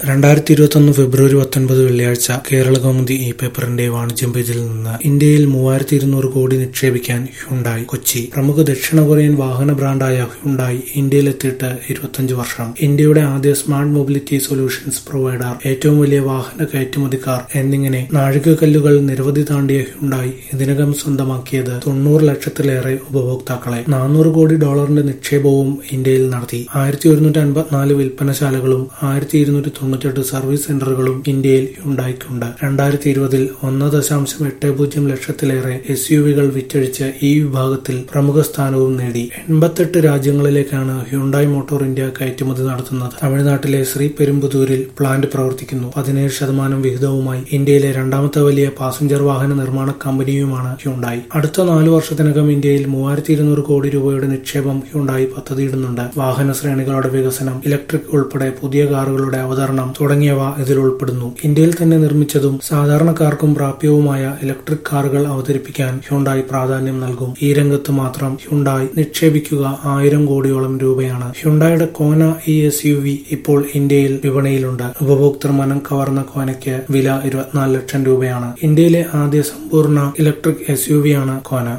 രണ്ടായിരത്തി ഇരുപത്തൊന്ന് ഫെബ്രുവരി പത്തൊൻപത് വെള്ളിയാഴ്ച കേരള കൗമുദി ഇ പേപ്പറിന്റെ വാണിജ്യം പേജിൽ നിന്ന് ഇന്ത്യയിൽ മൂവായിരത്തി ഇരുന്നൂറ് കോടി നിക്ഷേപിക്കാൻ ഹ്യുണ്ടായി കൊച്ചി പ്രമുഖ ദക്ഷിണ കൊറിയൻ വാഹന ബ്രാൻഡായ ഹ്യുണ്ടായി ഇന്ത്യയിലെത്തിയിട്ട് ഇരുപത്തഞ്ച് വർഷം ഇന്ത്യയുടെ ആദ്യ സ്മാർട്ട് മൊബിലിറ്റി സൊല്യൂഷൻസ് പ്രൊവൈഡർ ഏറ്റവും വലിയ വാഹന കയറ്റുമതിക്കാർ എന്നിങ്ങനെ നാഴികക്കല്ലുകൾ നിരവധി താണ്ടിയ ഹ്യുണ്ടായി ഇതിനകം സ്വന്തമാക്കിയത് തൊണ്ണൂറ് ലക്ഷത്തിലേറെ ഉപഭോക്താക്കളെ നാനൂറ് കോടി ഡോളറിന്റെ നിക്ഷേപവും ഇന്ത്യയിൽ നടത്തി ആയിരത്തി ഒരുന്നൂറ്റി അൻപത്തിനാല് വിൽപ്പനശാലകളും ആയിരത്തി ഇരുന്നൂറ്റി തൊണ്ണൂറ്റെട്ട് സർവീസ് സെന്ററുകളും ഇന്ത്യയിൽ ഉണ്ടായിട്ടുണ്ട് രണ്ടായിരത്തി ഇരുപതിൽ ഒന്ന് ദശാംശം എട്ട് പൂജ്യം ലക്ഷത്തിലേറെ എസ് യു വികൾ വിറ്റഴിച്ച് ഈ വിഭാഗത്തിൽ പ്രമുഖ സ്ഥാനവും നേടി എൺപത്തെട്ട് രാജ്യങ്ങളിലേക്കാണ് ഹ്യുണ്ടായി മോട്ടോർ ഇന്ത്യ കയറ്റുമതി നടത്തുന്നത് തമിഴ്നാട്ടിലെ ശ്രീ പെരുമ്പുതൂരിൽ പ്ലാന്റ് പ്രവർത്തിക്കുന്നു പതിനേഴ് ശതമാനം വിഹിതവുമായി ഇന്ത്യയിലെ രണ്ടാമത്തെ വലിയ പാസഞ്ചർ വാഹന നിർമ്മാണ കമ്പനിയുമാണ് ഹ്യുണ്ടായി അടുത്ത നാലു വർഷത്തിനകം ഇന്ത്യയിൽ മൂവായിരത്തി ഇരുന്നൂറ് കോടി രൂപയുടെ നിക്ഷേപം ഹ്യുണ്ടായി പദ്ധതിയിടുന്നുണ്ട് വാഹന ശ്രേണികളുടെ വികസനം ഇലക്ട്രിക് ഉൾപ്പെടെ പുതിയ കാറുകളുടെ അവതരണം തുടങ്ങിയവ ഇതിൽ ഉൾപ്പെടുന്നു ഇന്ത്യയിൽ തന്നെ നിർമ്മിച്ചതും സാധാരണക്കാർക്കും പ്രാപ്യവുമായ ഇലക്ട്രിക് കാറുകൾ അവതരിപ്പിക്കാൻ ഹ്യുണ്ടായി പ്രാധാന്യം നൽകും ഈ രംഗത്ത് മാത്രം ഹ്യുണ്ടായി നിക്ഷേപിക്കുക ആയിരം കോടിയോളം രൂപയാണ് ഹ്യുണ്ടായുടെ Kona E S U V ഇപ്പോൾ ഇന്ത്യയിൽ വിപണിയിലുണ്ട് ഉപഭോക്തൃ മനം കവർന്ന കോനയ്ക്ക് വില ഇരുപത്തിനാല് ലക്ഷം രൂപയാണ് ഇന്ത്യയിലെ ആദ്യ സമ്പൂർണ്ണ ഇലക്ട്രിക് എസ് യു വി ആണ് കോന